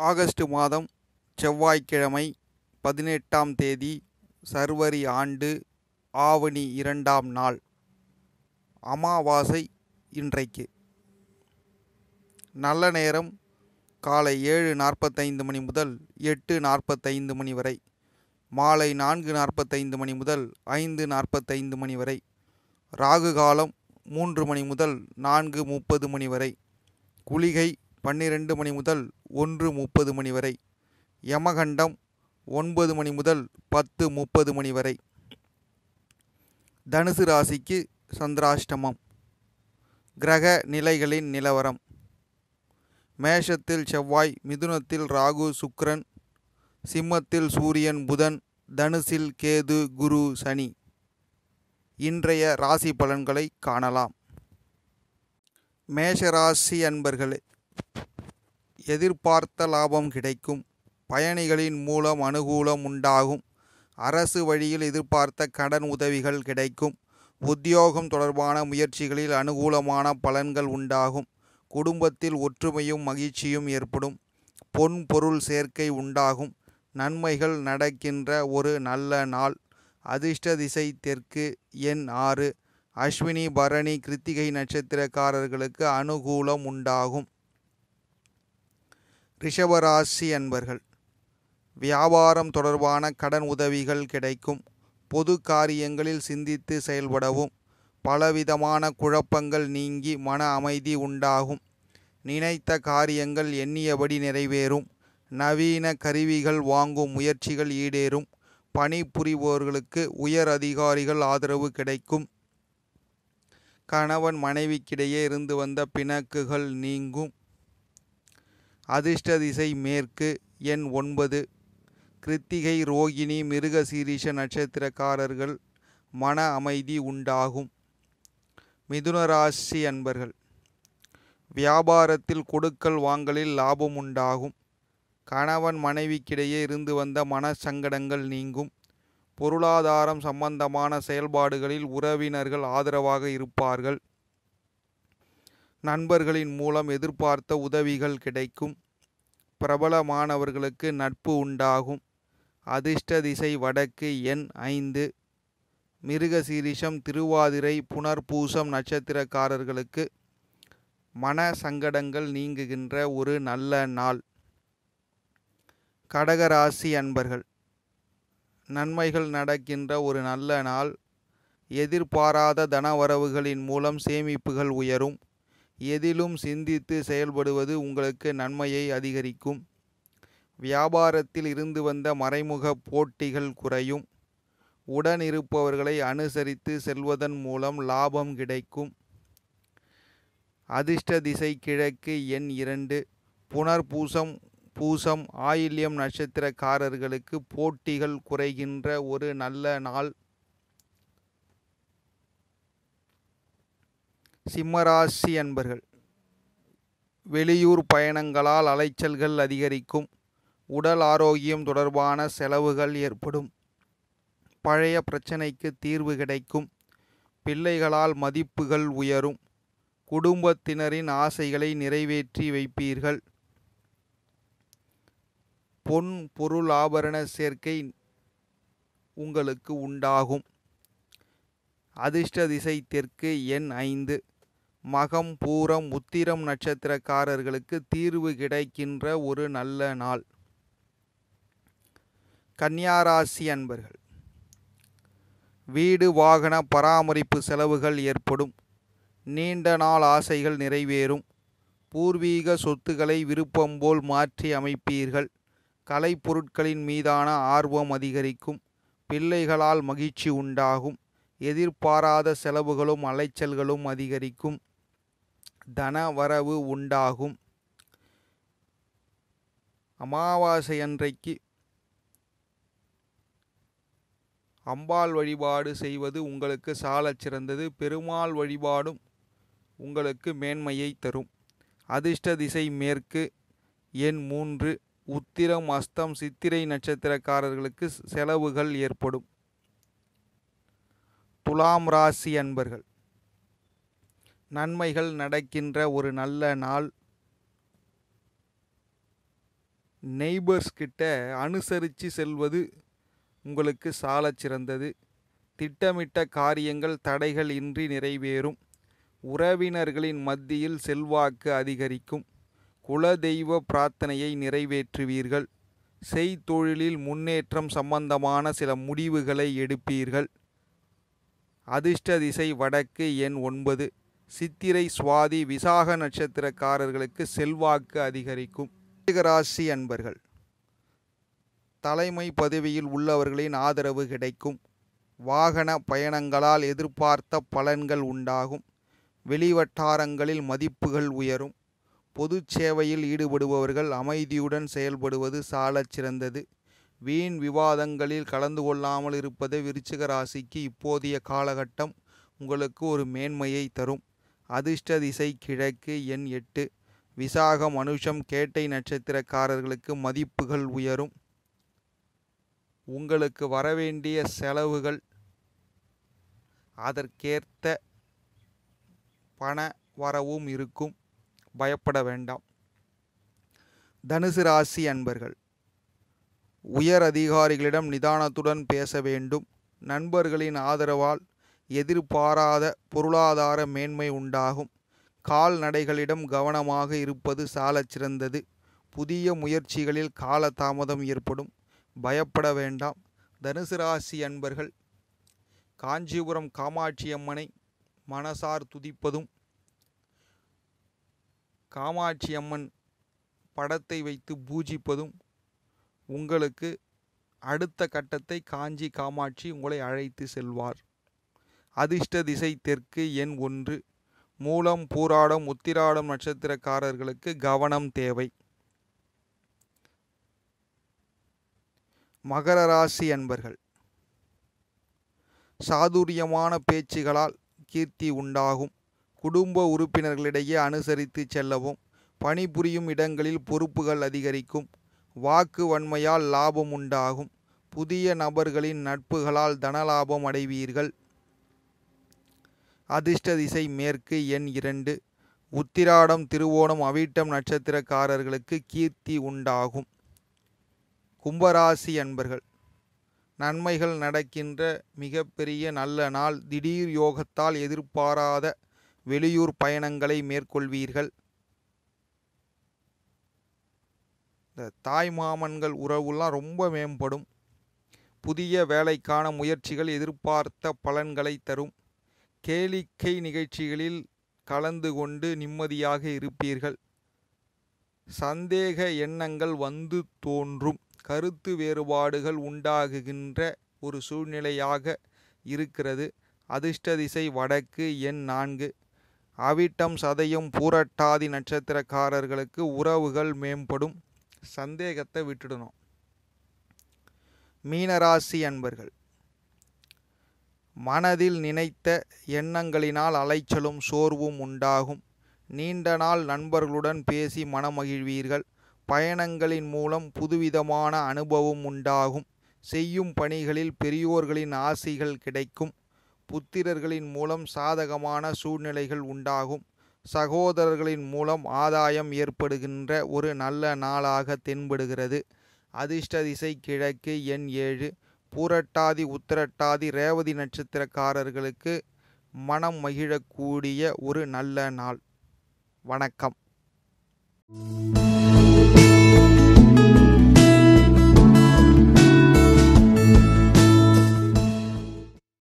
August மாதம் செவ்வாய்க்கிழமை பதினெட்டாம் தேதி சர்வரி ஆண்டு ஆவணி இரண்டாம் நாள் அமாவாசை இன்றைக்கு நல்ல நேரம் காலை ஏழு நாற்பத்தைந்து மணி முதல் எட்டு நாற்பத்தைந்து மணி வரை மாலை நான்கு நாற்பத்தைந்து மணி முதல் ஐந்து நாற்பத்தைந்து மணி வரை ராகு காலம் மூன்று மணி முதல் நான்கு முப்பது மணி வரை குளிகை பன்னிரெண்டு மணி முதல் ஒன்று முப்பது மணி வரை யமகண்டம் ஒன்பது மணி முதல் பத்து முப்பது மணி வரை தனுசு ராசிக்கு சந்திராஷ்டமம் கிரக நிலைகளின் நிலவரம் மேஷத்தில் செவ்வாய் மிதுனத்தில் ராகு சுக்கிரன் சிம்மத்தில் சூரியன் புதன் தனுசில் கேது குரு சனி இன்றைய ராசி பலன்களை காணலாம் மேஷராசி அன்பர்களே எதிர்பார்த்த லாபம் கிடைக்கும் பயணிகளின் மூலம் அனுகூலம் உண்டாகும் அரசு வழியில் எதிர்பார்த்த கடன் உதவிகள் கிடைக்கும் உத்தியோகம் தொடர்பான முயற்சிகளில் அனுகூலமான பலன்கள் உண்டாகும் குடும்பத்தில் ஒற்றுமையும் மகிழ்ச்சியும் ஏற்படும் பொன் பொருள் சேர்க்கை உண்டாகும் நன்மைகள் நடக்கின்ற ஒரு நல்ல நாள் அதிர்ஷ்ட திசை தெற்கு எண் ஆறு அஸ்வினி பரணி கிருத்திகை நட்சத்திரக்காரர்களுக்கு அனுகூலம் உண்டாகும் ரிஷபராசி அன்பர்கள் வியாபாரம் தொடர்பான கடன் உதவிகள் கிடைக்கும் பொது காரியங்களில் சிந்தித்து செயல்படவும் பலவிதமான குழப்பங்கள் நீங்கி மன அமைதி உண்டாகும் நினைத்த காரியங்கள் எண்ணியபடி நிறைவேறும் நவீன கருவிகள் வாங்கும் முயற்சிகள் ஈடேறும் பணிபுரிவோர்களுக்கு உயர் அதிகாரிகள் ஆதரவு கிடைக்கும் கணவன் மனைவிக்கிடையே இருந்து வந்த பிணக்குகள் நீங்கும் அதிர்ஷ்ட திசை மேற்கு எண் ஒன்பது கிருத்திகை ரோகிணி மிருகசீரிஷ நட்சத்திரக்காரர்கள் மன அமைதி உண்டாகும் மிதுனராசி அன்பர்கள் வியாபாரத்தில் கொடுக்கல் வாங்கலில் லாபம் உண்டாகும் கணவன் மனைவிக்கிடையே இருந்து வந்த மன சங்கடங்கள் நீங்கும் பொருளாதாரம் சம்பந்தமான செயல்பாடுகளில் உறவினர்கள் ஆதரவாக இருப்பார்கள் நண்பர்களின் மூலம் எதிர்பார்த்த உதவிகள் கிடைக்கும் பிரபலமானவர்களுக்கு நட்பு உண்டாகும் அதிர்ஷ்ட திசை வடக்கு எண் ஐந்து மிருகசீரிஷம் திருவாதிரை புனர்பூசம் நட்சத்திரக்காரர்களுக்கு மன சங்கடங்கள் நீங்குகின்ற ஒரு நல்ல நாள் கடகராசி அன்பர்கள் நன்மைகள் நடக்கின்ற ஒரு நல்ல நாள் எதிர்பாராத தனவரவுகளின் மூலம் சேமிப்புகள் உயரும் எதிலும் சிந்தித்து செயல்படுவது உங்களுக்கு நன்மையை அதிகரிக்கும் வியாபாரத்தில் இருந்து வந்த மறைமுக போட்டிகள் குறையும் உடன் இருப்பவர்களை அனுசரித்து செல்வதன் மூலம் லாபம் கிடைக்கும் அதிர்ஷ்ட திசை கிழக்கு எண் இரண்டு புனர்பூசம் பூசம் ஆயில்யம் நட்சத்திரக்காரர்களுக்கு போட்டிகள் குறைகின்ற ஒரு நல்ல நாள் சிம்மராசி அன்பர்கள் வெளியூர் பயணங்களால் அலைச்சல்கள் அதிகரிக்கும் உடல் ஆரோக்கியம் தொடர்பான செலவுகள் ஏற்படும் பழைய பிரச்சனைக்கு தீர்வு கிடைக்கும் பிள்ளைகளால் மதிப்புகள் உயரும் குடும்பத்தினரின் ஆசைகளை நிறைவேற்றி வைப்பீர்கள் பொன் பொருள் ஆபரண சேர்க்கை உங்களுக்கு உண்டாகும் அதிர்ஷ்ட திசை தெற்கு எண் ஐந்து மகம் பூரம் உத்திரம் நட்சத்திரக்காரர்களுக்கு தீர்வு கிடைக்கின்ற ஒரு நல்ல நாள் கன்னியாராசி அன்பர்கள் வீடு வாகன பராமரிப்பு செலவுகள் ஏற்படும் நீண்ட நாள் ஆசைகள் நிறைவேறும் பூர்வீக சொத்துக்களை விருப்பம் போல் மாற்றி அமைப்பீர்கள் கலைப்பொருட்களின் மீதான ஆர்வம் அதிகரிக்கும் பிள்ளைகளால் மகிழ்ச்சி உண்டாகும் எதிர்பாராத செலவுகளும் அலைச்சல்களும் அதிகரிக்கும் தன வரவு உண்டாகும் அமாவாசை அன்றைக்கு அம்பாள் வழிபாடு செய்வது உங்களுக்கு சாலச் சிறந்தது பெருமாள் வழிபாடும் உங்களுக்கு மேன்மையை தரும் அதிர்ஷ்ட திசை மேற்கு எண் மூன்று உத்திரம் அஸ்தம் சித்திரை நட்சத்திரக்காரர்களுக்கு செலவுகள் ஏற்படும் துலாம் ராசி அன்பர்கள் நன்மைகள் நடக்கின்ற ஒரு நல்ல நாள் நெய்பர்ஸ் கிட்ட அனுசரித்து செல்வது உங்களுக்கு சாலச் சிறந்தது திட்டமிட்ட காரியங்கள் தடைகள் இன்றி நிறைவேறும் உறவினர்களின் மத்தியில் செல்வாக்கு அதிகரிக்கும் குலதெய்வ பிரார்த்தனையை நிறைவேற்றுவீர்கள் செய்தொழிலில் முன்னேற்றம் சம்பந்தமான சில முடிவுகளை எடுப்பீர்கள் அதிர்ஷ்ட திசை வடக்கு எண் ஒன்பது சித்திரை சுவாதி விசாக நட்சத்திரக்காரர்களுக்கு செல்வாக்கு அதிகரிக்கும் ராசி அன்பர்கள் தலைமை பதவியில் உள்ளவர்களின் ஆதரவு கிடைக்கும் வாகன பயணங்களால் எதிர்பார்த்த பலன்கள் உண்டாகும் வெளிவட்டாரங்களில் மதிப்புகள் உயரும் பொது சேவையில் ஈடுபடுபவர்கள் அமைதியுடன் செயல்படுவது சாலச் சிறந்தது வீண் விவாதங்களில் கலந்து கொள்ளாமல் இருப்பது விருச்சிக ராசிக்கு இப்போதைய காலகட்டம் உங்களுக்கு ஒரு மேன்மையை தரும் அதிர்ஷ்ட திசை கிழக்கு எண் எட்டு விசாக மனுஷம் கேட்டை நட்சத்திரக்காரர்களுக்கு மதிப்புகள் உயரும் உங்களுக்கு வரவேண்டிய செலவுகள் அதற்கேற்ற பண வரவும் இருக்கும் பயப்பட வேண்டாம் தனுசு ராசி அன்பர்கள் உயர் அதிகாரிகளிடம் நிதானத்துடன் பேச வேண்டும் நண்பர்களின் ஆதரவால் எதிர்பாராத பொருளாதார மேன்மை உண்டாகும் கால்நடைகளிடம் கவனமாக இருப்பது சாலச் சிறந்தது புதிய முயற்சிகளில் காலதாமதம் ஏற்படும் பயப்பட வேண்டாம் தனுசு ராசி அன்பர்கள் காஞ்சிபுரம் காமாட்சி அம்மனை மனசார் துதிப்பதும் காமாட்சி அம்மன் படத்தை வைத்து பூஜிப்பதும் உங்களுக்கு அடுத்த கட்டத்தை காஞ்சி காமாட்சி உங்களை அழைத்து செல்வார் அதிர்ஷ்ட திசை தெற்கு எண் ஒன்று மூலம் பூராடம் உத்திராடம் நட்சத்திரக்காரர்களுக்கு கவனம் தேவை மகர ராசி அன்பர்கள் சாதுரியமான பேச்சுகளால் கீர்த்தி உண்டாகும் குடும்ப உறுப்பினர்களிடையே அனுசரித்து செல்லவும் பணிபுரியும் இடங்களில் பொறுப்புகள் அதிகரிக்கும் வாக்கு வன்மையால் லாபம் உண்டாகும் புதிய நபர்களின் நட்புகளால் தனலாபம் அடைவீர்கள் அதிர்ஷ்ட திசை மேற்கு எண் இரண்டு உத்திராடம் திருவோணம் அவிட்டம் நட்சத்திரக்காரர்களுக்கு கீர்த்தி உண்டாகும் கும்பராசி அன்பர்கள் நன்மைகள் நடக்கின்ற மிகப்பெரிய நல்ல நாள் திடீர் யோகத்தால் எதிர்பாராத வெளியூர் பயணங்களை மேற்கொள்வீர்கள் இந்த தாய் மாமன்கள் உறவுலாம் ரொம்ப மேம்படும் புதிய வேலைக்கான முயற்சிகள் எதிர்பார்த்த பலன்களை தரும் கேளிக்கை நிகழ்ச்சிகளில் கலந்து கொண்டு நிம்மதியாக இருப்பீர்கள் சந்தேக எண்ணங்கள் வந்து தோன்றும் கருத்து வேறுபாடுகள் உண்டாகுகின்ற ஒரு சூழ்நிலையாக இருக்கிறது அதிர்ஷ்ட திசை வடக்கு எண் நான்கு அவிட்டம் சதயம் பூரட்டாதி நட்சத்திரக்காரர்களுக்கு உறவுகள் மேம்படும் சந்தேகத்தை விட்டுடணும் மீனராசி அன்பர்கள் மனதில் நினைத்த எண்ணங்களினால் அலைச்சலும் சோர்வும் உண்டாகும் நீண்ட நாள் நண்பர்களுடன் பேசி மனமகிழ்வீர்கள் பயணங்களின் மூலம் புதுவிதமான அனுபவம் உண்டாகும் செய்யும் பணிகளில் பெரியோர்களின் ஆசிகள் கிடைக்கும் புத்திரர்களின் மூலம் சாதகமான சூழ்நிலைகள் உண்டாகும் சகோதரர்களின் மூலம் ஆதாயம் ஏற்படுகின்ற ஒரு நல்ல நாளாக தென்படுகிறது அதிர்ஷ்ட திசை கிழக்கு எண் ஏழு பூரட்டாதி உத்திரட்டாதி ரேவதி நட்சத்திரக்காரர்களுக்கு மனம் மகிழக்கூடிய ஒரு நல்ல நாள் வணக்கம்